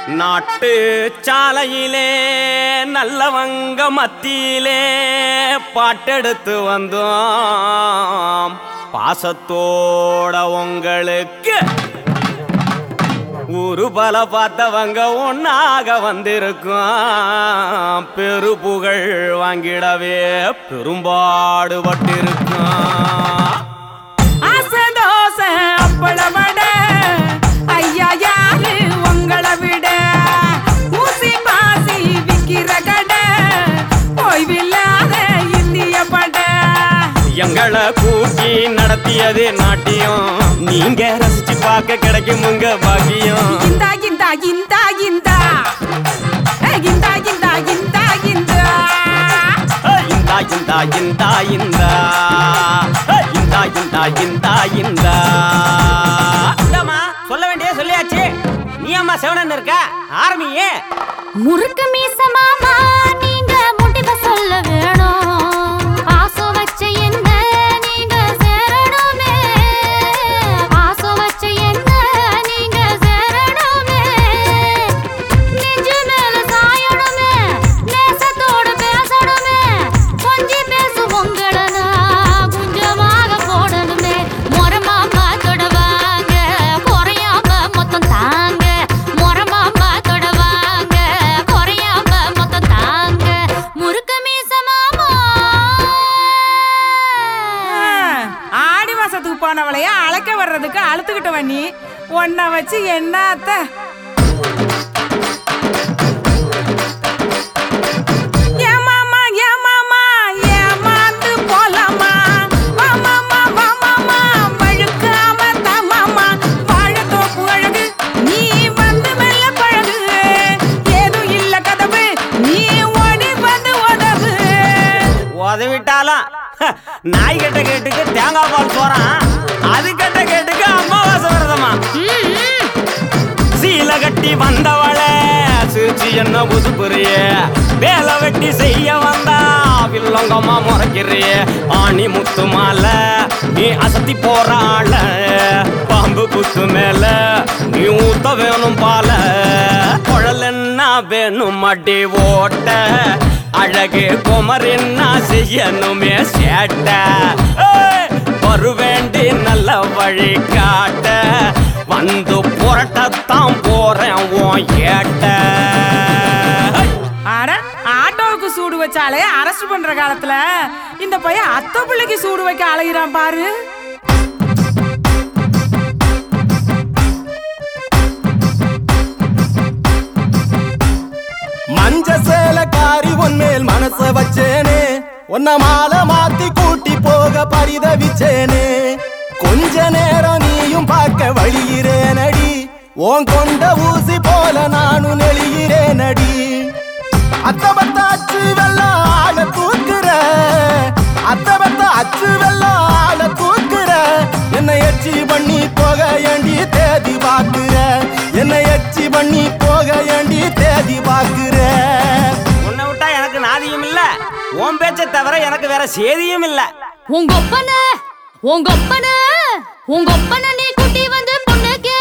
நாட்டு சாலையிலே நல்லவங்க மத்தியிலே பாட்டெடுத்து வந்தோம் பாசத்தோட உங்களுக்கு ஊரு பல பார்த்தவங்க ஒன்னாக வந்திருக்கும் பெரு புகழ் வாங்கிடவே பெரும்பாடுபட்டிருக்கும் ஆசை தோசை அப்பள வடை ஐயா யாரு உங்களை விட ஊசி பாசி விக்கிற கடை ஓய்வில்லாத இந்திய படை எங்களை கூட்டி நடத்தியது நாட்டியம் நீங்க ரசிச்சு பார்க்க கிடைக்கும் உங்க பாக்கியம் இந்தா இந்தா இந்தா இந்தா ஏய், இந்தா இந்தா இந்தா இந்தா இந்தா இந்தா இந்தா இந்தா இந்தா இந்தா இந்தா இந்தா இந்தாம்மா சொல்ல வேண்டிய சொல்லியாச்சு நீ அம்மா செவனன் இருக்க ஆரம்பியே முறுக்கு மீச மாமா நீங்க முடிவ சொல்ல வேணும் பாசம் வச்ச என்ன நீங்க சேரணுமே பாசம் வச்ச என்ன நீங்க சேரணுமே நெஞ்சு மேல சாயணுமே நேசத்தோட பேசணுமே கொஞ்சி பேசு உங்களை நான் குஞ்சமாக போடணுமே மொரமாமா தொடவாங்க குறையாம மொத்தம் தாங்க மொரமாமா தொடவாங்க குறையாம மொத்தம் தாங்க முறுக்கு மீச மாமா ஆடி மாசத்துக்கு போனவளைய அழைக்க வர்றதுக்கு அழுத்துக்கிட்ட வண்ணி உன்னை வச்சு என்ன அத்தை ஏமாமா, ஏமாமா, ஏமாந்து போலாமா? வாமாமா, வாமாமா, வழுக்காம தாமாமா. வாழைத்தோப்பு அழகு, நீ வந்து மெல்ல பழகு. ஏதும் இல்ல கதவு, நீ ஓடி வந்து உதவு. உதவிட்டாலும் நாய் கட்ட கேட்டுக்கு தேங்காய் பால் போறான் அது கட்ட கேட்டுக்கு அம்மாவாசை விரதமா சீல கட்டி வந்தவள சிரிச்சு என்ன புதுப்புறிய வேலை வெட்டி செய்ய வந்தா வில்லங்கம்மா முறைக்கிறிய ஆணி முத்து மாலை நீ அசத்தி போற ஆள பாம்பு புத்து மேல நீ ஊத்த வேணும் பால குழல் என்ன வேணும் அடி ஓட்ட அழகு குமர் என்ன செய்யணுமே சேட்ட ஏய், வருவேண்டி நல்ல வழி காட்ட வந்து புரட்டத்தான் போறேன் உன் ஏட்ட அட ஆட்டோவுக்கு சூடு வச்சாலே அரெஸ்ட் பண்ற காலத்துல இந்த பையன் அத்தை பிள்ளைக்கு சூடு வைக்க அலைகிறான் பாரு மஞ்ச சேலக்காரி உன்மேல் மனச வச்சேனே உன்ன மாலை மாத்தி கூட்டி போக பரிதவிச்சேனே கொஞ்ச நேரம் நீயும் பார்க்க வழிகிறேனடி உன் கொண்ட ஊசி போல நானும் நெளிகிறேனடி அத்தபத்த அச்சு வெள்ளம் ஆள தூக்குற அத்தபத்த அச்சு வெள்ளம் ஆள தூக்குற என்னை எச்சி பண்ணி போக ஏண்டி தேதி பாக்குற என்னை எச்சி பண்ணி போக ஏண்டி தேதி பாக்குற உன்னை விட்டா எனக்கு நாதியும் இல்ல உன் பேச்சை தவிர எனக்கு வேற சேதியும் இல்ல உங்க ஒப்பன உங்க ஒப்பன உங்க ஒப்பன நீ குட்டி வந்து பொண்ணு